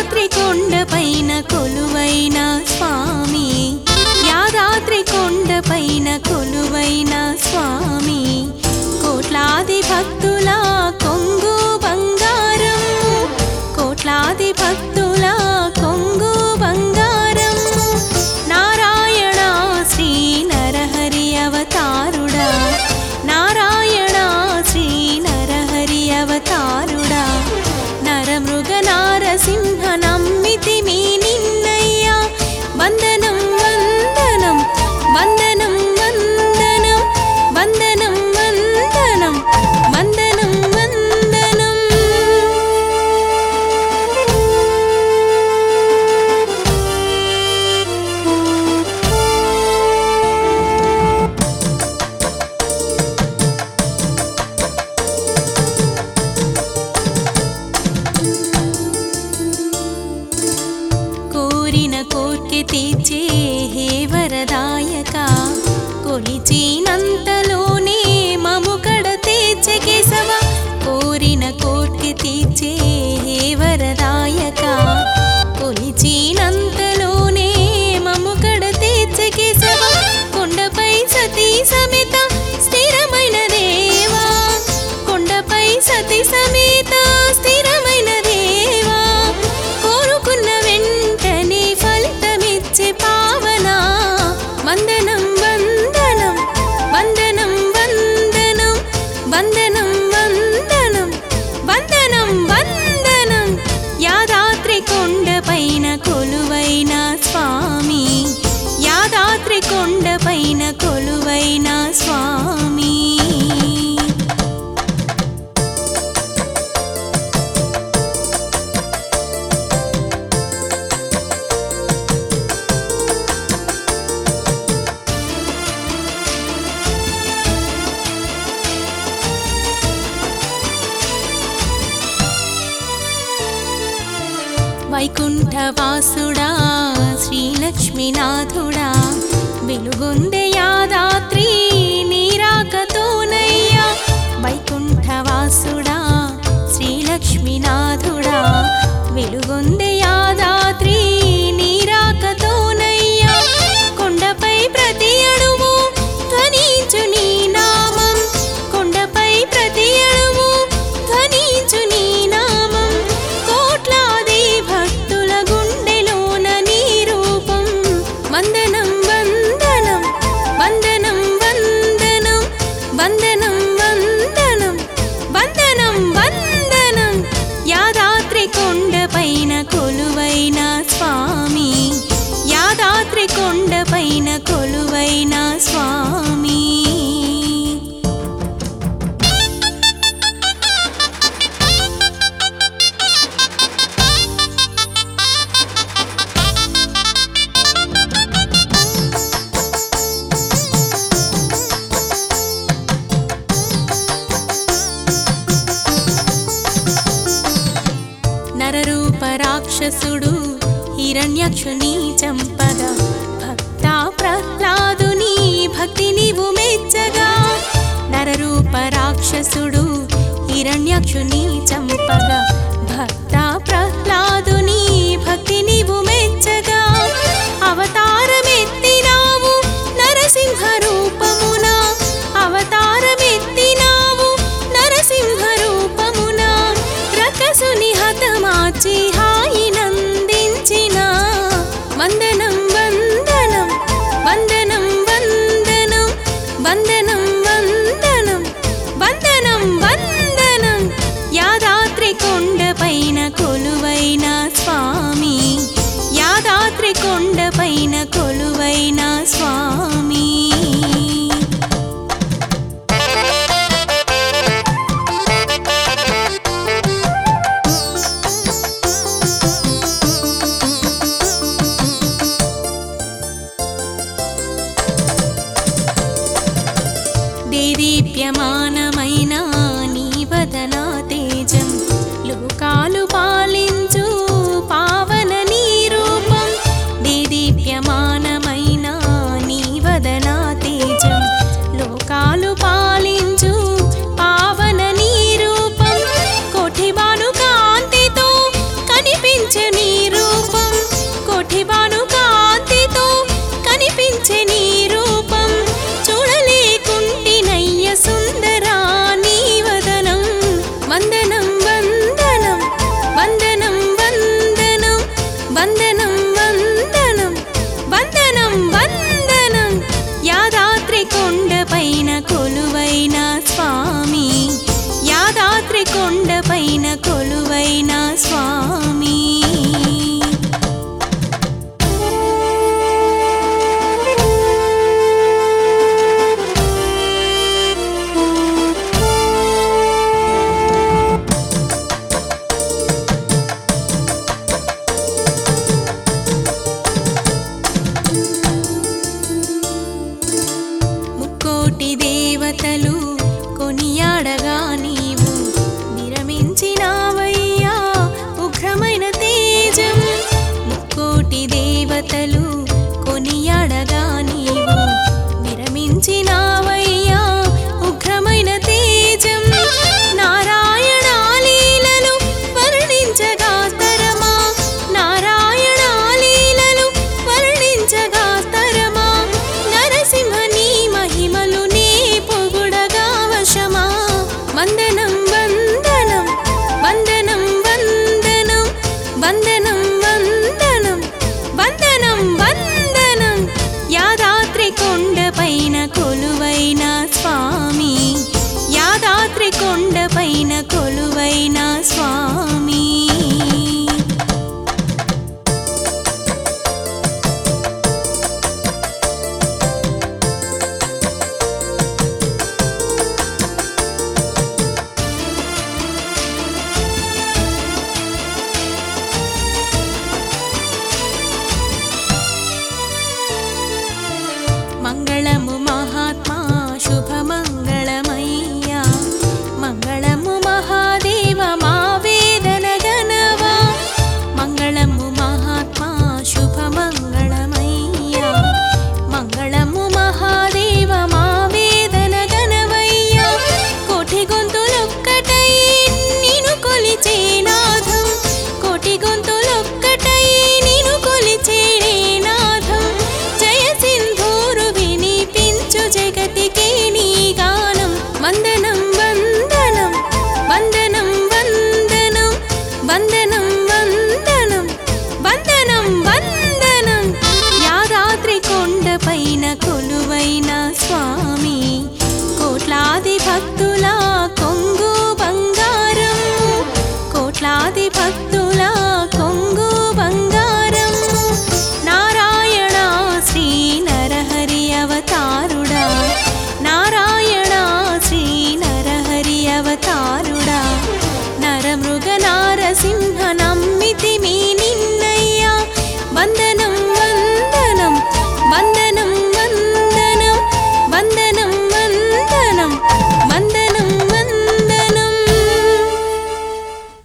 యాదాద్రి కొండపైన కొలువైన స్వామి యాదాద్రి కొండపైన కొలువైన స్వామి కోట్లాది భక్తుల కొంగు బంగారం కోట్లాది భక్తుల కొంగు బంగారం నారాయణ శ్రీ నరహరి అవతారుడా నారాయణ శ్రీ నరహరి అవతారుడా నరమృగ నారసింహ నమ్మితి మీ నిన్నయ్య వందనం వందనం వందనం వందనం వందనం వందనం వందనం వందనం కోరిన కోర్కె తీర్చే హే వరదాయక కొలిచినంతలోనే మము కడ తీర్చె కేశవ కోరిన కోర్కె తీర్చే హే వరదాయక కొలిచినంతలోనే మము కడ తీర్చె కేశవ కొండపై సతీ సమేత స్థిరమైన దేవా కొండపై సతీ సమేత స్థిరమైన దేవా కోరుకున్న వెంటనే ఫలితమిచ్చే పావన వందనం వందనం వందనం వందనం వందనం వందనం వందనం వందనం యాదాద్రి కొండపైన కొలువైన స్వామి యాదాద్రి కొండపైన కొలువైన స్వామి వైకుంఠవాసుడా శ్రీలక్ష్మీనాథుడా వెలుగొందె యాదాత్రి నీరాకతోనయ్యా వైకుంఠవాసుడా శ్రీలక్ష్మీనాథుడా వెలుగొందె యాదాత్రి నీరాకతోనయ్యా కొండపై ప్రతి అడుగు ధ్వనించు నీ నామం కొండపై ప్రతి అడుగు ధ్వనించు నీ నామం కోట్లాది భక్తుల గుండెలోన నీ రూపం వందనం వందనం వందనం వందనం వందనం వందనం వందనం వందనం యాదాద్రి కొండపైన కొలువైన స్వామి యాదాద్రి కొండపైన కొలువైన స్వామి నరరూప రాక్షసుడు హిరణ్యక్షుని చంపగా భక్త ప్రహ్లాదుని భక్తి నీవు మెచ్చగా నరరూప రాక్షసుడు హిరణ్యక్షుని చంపగా భక్త ప్రహ్లాదుని భక్తి నీవు మెచ్చగా అవతారమెత్తినావు నరసింహ రూపమున అవతారమెత్తినావు నరసింహ రూపమున రకసుని హతమాచి హాయి నందించిన వందనం వందనం వందనం వందనం వందనం వందనం వందనం వందనం యాదాద్రి కొండపైన కొలువైన స్వామి యాదాద్రి కొండపైన కొలువైన స్వామి వందనం